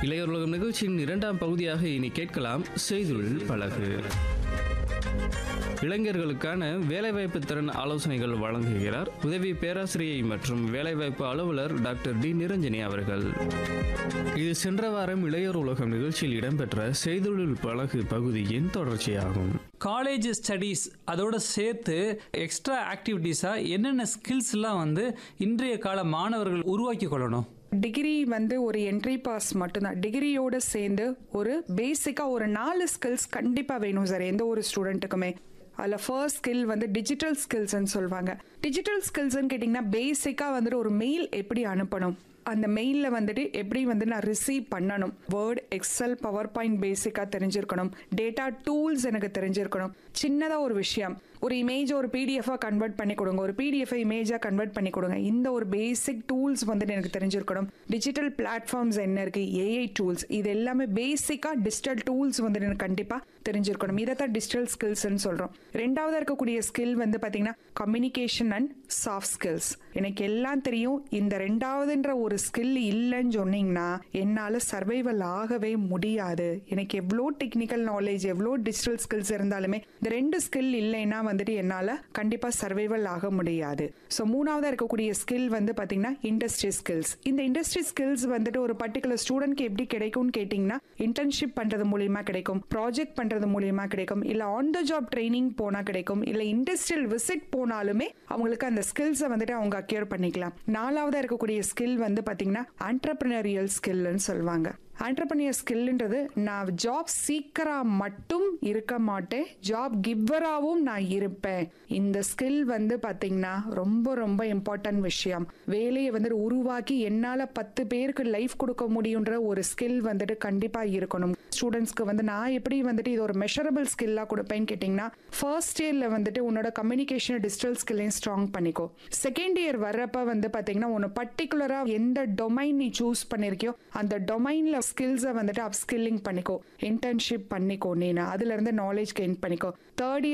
இளையோர் நிகழ்ச்சியின் இரண்டாம் பகுதியாக இனி கேட்கலாம் செய்தொழில் பழகு இளைஞர்களுக்கான வேலைவாய்ப்பு திறன் ஆலோசனைகள் வழங்குகிறார் உதவி பேராசிரியை மற்றும் வேலைவாய்ப்பு அலுவலர் டாக்டர் டி நிரஞ்சனி அவர்கள் இது சென்ற வாரம் இளையோர் உலகம் நிகழ்ச்சியில் இடம்பெற்ற செய்தொழில் பழகு பகுதியின் தொடர்ச்சியாகும் காலேஜ் ஸ்டடீஸ் அதோட சேர்த்து எக்ஸ்ட்ரா ஆக்டிவிட்டீஸாக என்னென்ன ஸ்கில்ஸ்லாம் வந்து இன்றைய கால மாணவர்கள் உருவாக்கி கொள்ளணும் டிகிரி வந்து ஒரு என்ட்ரி பாஸ் மட்டும்தான் டிகிரியோட சேர்ந்து ஒரு பேசிக்காக ஒரு நாலு ஸ்கில்ஸ் கண்டிப்பாக வேணும் சார் எந்த ஒரு ஸ்டூடெண்ட்டுக்குமே அதில் ஃபர்ஸ்ட் ஸ்கில் வந்து டிஜிட்டல் ஸ்கில்ஸ்ன்னு சொல்லுவாங்க டிஜிட்டல் ஸ்கில்ஸ்ன்னு கேட்டிங்கன்னா பேசிக்காக வந்துட்டு ஒரு மெயில் எப்படி அனுப்பணும் அந்த மெயிலில் வந்துட்டு எப்படி வந்து நான் ரிசீவ் பண்ணணும் வேர்ட் எக்ஸல் பவர் பாயிண்ட் பேசிக்காக தெரிஞ்சிருக்கணும் டேட்டா டூல்ஸ் எனக்கு தெரிஞ்சிருக்கணும் சின்னதாக ஒரு விஷயம் ஒரு இமேஜ் ஒரு பிடிஎஃபாக கன்வெர்ட் பண்ணி கொடுங்க ஒரு பிடிஎஃப் இமேஜாக கன்வெர்ட் பண்ணி கொடுங்க இந்த ஒரு பேசிக் டூல்ஸ் வந்துட்டு எனக்கு தெரிஞ்சிருக்கணும் டிஜிட்டல் பிளாட்ஃபார்ம்ஸ் என்ன இருக்குது ஏஐ டூல்ஸ் இது எல்லாமே பேசிக்காக டிஜிட்டல் டூல்ஸ் வந்துட்டு எனக்கு கண்டிப்பாக தெரிஞ்சிருக்கணும் இதை தான் டிஜிட்டல் ஸ்கில்ஸ்ன்னு சொல்கிறோம் ரெண்டாவதாக இருக்கக்கூடிய ஸ்கில் வந்து பார்த்தீங்கன்னா கம்யூனிகேஷன் அண்ட் சாஃப்ட் ஸ்கில்ஸ் எனக்கு எல்லாம் தெரியும் இந்த ரெண்டாவதுன்ற ஒரு ஸ்கில் இல்லைன்னு சொன்னீங்கன்னா என்னால் சர்வைவல் ஆகவே முடியாது எனக்கு எவ்வளோ டெக்னிக்கல் நாலேஜ் எவ்வளோ டிஜிட்டல் ஸ்கில்ஸ் இருந்தாலுமே இந்த ரெண்டு ஸ்கில் இல்லைன்னா வந்துட்டு என்னால் கண்டிப்பாக சர்வைவல் ஆக முடியாது ஸோ மூணாவதாக இருக்கக்கூடிய ஸ்கில் வந்து பார்த்தீங்கன்னா இண்டஸ்ட்ரி ஸ்கில்ஸ் இந்த இண்டஸ்ட்ரி ஸ்கில்ஸ் வந்துட்டு ஒரு பர்டிகுலர் ஸ்டூடெண்ட்க்கு எப்படி கிடைக்கும்னு கேட்டிங்கன்னா இன்டர்ன்ஷிப் பண்ணுறது மூலியமா கிடைக்கும் ப்ராஜெக்ட் பண்ணுறது மூலியமா கிடைக்கும் இல்லை ஆன் த ஜாப் ட்ரைனிங் போனால் கிடைக்கும் இல்லை இண்டஸ்ட்ரியல் விசிட் போனாலுமே அவங்களுக்கு அந்த ஸ்கில்ஸை வந்துட்டு அவங்க அக்யூர் பண்ணிக்கலாம் நாலாவதாக இருக்கக்கூடிய ஸ்கில் வந்து பார்த்தீங்கன்னா ஆண்டர்பிரினரியல் ஸ்கில்னு சொல்லுவாங்க ஆண்டர்பனியர் ஸ்கில்ன்றது நான் ஜாப் சீக்கரா மட்டும் இருக்க மாட்டேன் ஜாப் கிவ்வராகவும் நான் இருப்பேன் இந்த ஸ்கில் வந்து பார்த்தீங்கன்னா ரொம்ப ரொம்ப இம்பார்ட்டன்ட் விஷயம் வேலையை வந்துட்டு உருவாக்கி என்னால் பத்து பேருக்கு லைஃப் கொடுக்க முடியுன்ற ஒரு ஸ்கில் வந்துட்டு கண்டிப்பாக இருக்கணும் ஸ்டூடெண்ட்ஸ்க்கு வந்து நான் எப்படி வந்துட்டு இது ஒரு மெஷரபிள் ஸ்கில்லாக கொடுப்பேன்னு கேட்டிங்கன்னா ஃபர்ஸ்ட் இயரில் வந்துட்டு உன்னோட கம்யூனிகேஷன் டிஜிட்டல் ஸ்கில்லையும் ஸ்ட்ராங் பண்ணிக்கோ செகண்ட் இயர் வர்றப்ப வந்து பார்த்தீங்கன்னா ஒன்று பர்டிகுலராக எந்த டொமைன் நீ சூஸ் பண்ணியிருக்கியோ அந்த டொமைனில் ஸ்கில்ஸை வந்துட்டு அப்ஸ்கில்லிங் பண்ணிக்கோ இன்டர்ன்ஷிப் பண்ணிக்கோ நீ அதுலேருந்து நாலேஜ் கெயின் பண்ணிக்கோ தேர்ட்